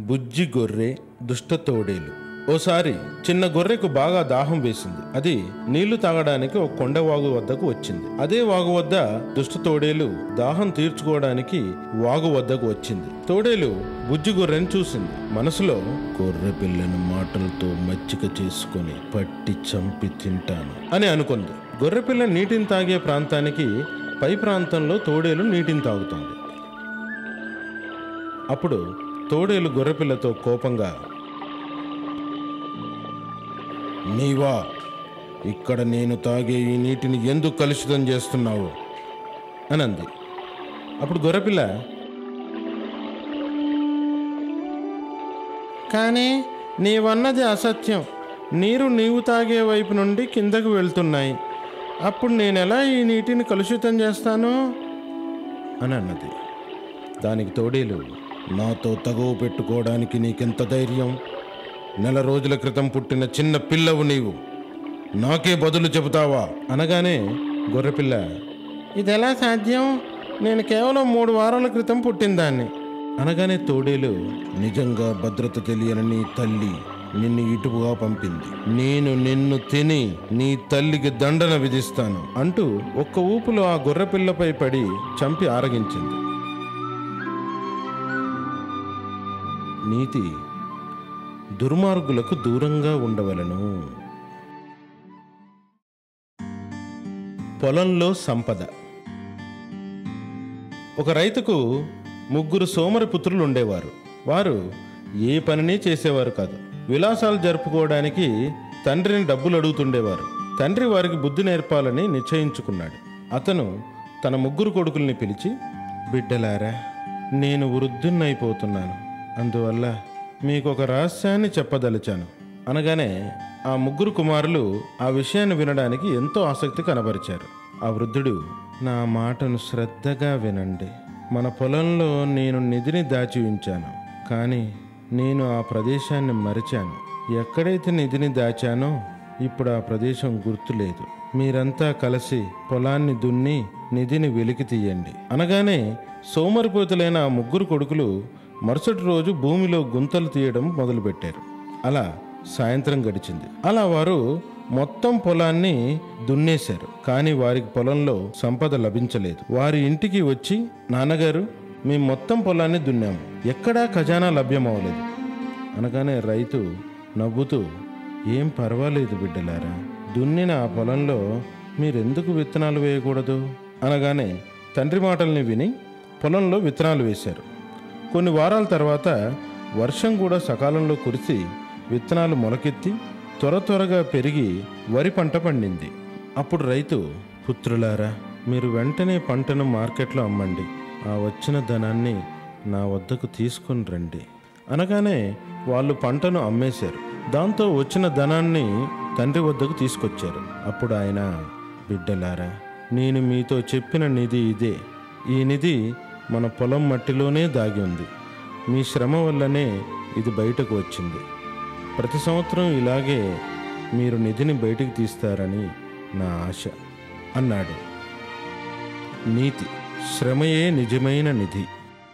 బుజ్జి గొర్రె దుష్ట తోడేలు ఓసారి చిన్న గొర్రెకు బాగా దాహం వేసింది అది నీళ్లు తాగడానికి ఒక కొండ వాగు వద్దకు వచ్చింది అదే వాగు వద్ద దుష్ట తోడేలు దాహం తీర్చుకోవడానికి వాగు వద్దకు వచ్చింది తోడేలు బుజ్జి గొర్రెని చూసింది మనసులో గొర్రె పిల్లను మాటలతో మచ్చిక చేసుకొని పట్టి చంపి తింటాను అని అనుకుంది గొర్రెపిల్ల నీటిని తాగే ప్రాంతానికి పై ప్రాంతంలో తోడేలు నీటిని తాగుతుంది అప్పుడు తోడేలు గొర్రెపిల్లతో కోపంగా నీవా ఇక్కడ నేను తాగే ఈ నీటిని ఎందుకు కలుషితం చేస్తున్నావు అని అంది అప్పుడు గొర్రెపిల్ల కానీ నీవన్నది అసత్యం నీరు నీవు తాగే వైపు నుండి కిందకు వెళ్తున్నాయి అప్పుడు నేను ఎలా ఈ నీటిని కలుషితం చేస్తాను అని అన్నది దానికి తోడేలు నాతో తగువ పెట్టుకోవడానికి నీకెంత ధైర్యం నెల రోజుల క్రితం పుట్టిన చిన్న పిల్లవు నీవు నాకే బదులు చెబుతావా అనగానే గొర్రెపిల్ల ఇదెలా సాధ్యం నేను కేవలం మూడు వారాల క్రితం పుట్టిందాన్ని అనగానే తోడేలు నిజంగా భద్రత తెలియని నీ తల్లి నిన్ను ఇటుగా పంపింది నేను నిన్ను తిని నీ తల్లికి దండన విధిస్తాను అంటూ ఒక్క ఊపులో ఆ గొర్రెపిల్లపై పడి చంపి ఆరగించింది నీతి దుర్మార్గులకు దూరంగా ఉండవలను పొలంలో సంపద ఒక రైతుకు ముగ్గురు సోమరి పుత్రులు ఉండేవారు వారు ఏ పనిని చేసేవారు కాదు విలాసాలు జరుపుకోవడానికి తండ్రిని డబ్బులు అడుగుతుండేవారు తండ్రి వారికి బుద్ధి నేర్పాలని నిశ్చయించుకున్నాడు అతను తన ముగ్గురు కొడుకుల్ని పిలిచి బిడ్డలారా నేను వృద్ధున్నైపోతున్నాను అందువల్ల మీకు ఒక రహస్యాన్ని చెప్పదలిచాను అనగానే ఆ ముగ్గురు కుమారులు ఆ విషయాన్ని వినడానికి ఎంతో ఆసక్తి కనబరిచారు ఆ వృద్ధుడు నా మాటను శ్రద్ధగా వినండి మన పొలంలో నేను నిధిని దాచి ఉంచాను కానీ నేను ఆ ప్రదేశాన్ని మరిచాను ఎక్కడైతే నిధిని దాచానో ఇప్పుడు ఆ ప్రదేశం గుర్తులేదు మీరంతా కలిసి పొలాన్ని దున్ని నిధిని వెలికి తీయండి అనగానే సోమరిపోతులైన ఆ ముగ్గురు కొడుకులు మరుసటి రోజు భూమిలో గుంతలు తీయడం మొదలుపెట్టారు అలా సాయంత్రం గడిచింది అలా వారు మొత్తం పొలాన్ని దున్నేశారు కానీ వారికి పొలంలో సంపద లభించలేదు వారి ఇంటికి వచ్చి నాన్నగారు మేము మొత్తం పొలాన్ని దున్నాము ఎక్కడా ఖజానా లభ్యమవ్వలేదు అనగానే రైతు నవ్వుతూ ఏం పర్వాలేదు బిడ్డలారా దున్నిన ఆ పొలంలో మీరెందుకు విత్తనాలు వేయకూడదు అనగానే తండ్రి మాటల్ని విని పొలంలో విత్తనాలు వేశారు కొన్ని వారాల తర్వాత వర్షం కూడా సకాలంలో కురిసి విత్తనాలు మొలకెత్తి త్వర త్వరగా పెరిగి వరి పంట పండింది అప్పుడు రైతు పుత్రులారా మీరు వెంటనే పంటను మార్కెట్లో అమ్మండి ఆ వచ్చిన ధనాన్ని నా వద్దకు తీసుకుని రండి అనగానే వాళ్ళు పంటను అమ్మేశారు దాంతో వచ్చిన ధనాన్ని తండ్రి వద్దకు తీసుకొచ్చారు అప్పుడు ఆయన బిడ్డలారా నేను మీతో చెప్పిన నిధి ఇదే ఈ నిధి మన పొలం మట్టిలోనే దాగి ఉంది మీ శ్రమ వల్లనే ఇది బయటకు వచ్చింది ప్రతి సంవత్సరం ఇలాగే మీరు నిధిని బయటికి తీస్తారని నా ఆశ అన్నాడు నీతి శ్రమయే నిజమైన నిధి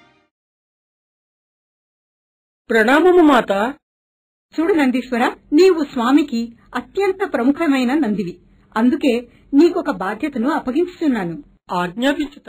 ప్రణామము మాత చూడు నందీశ్వర నీవు స్వామికి అత్యంత ప్రముఖమైన నందివి అందుకే నీకొక బాధ్యతను అప్పగించుతున్నాను ఆజ్ఞాపించు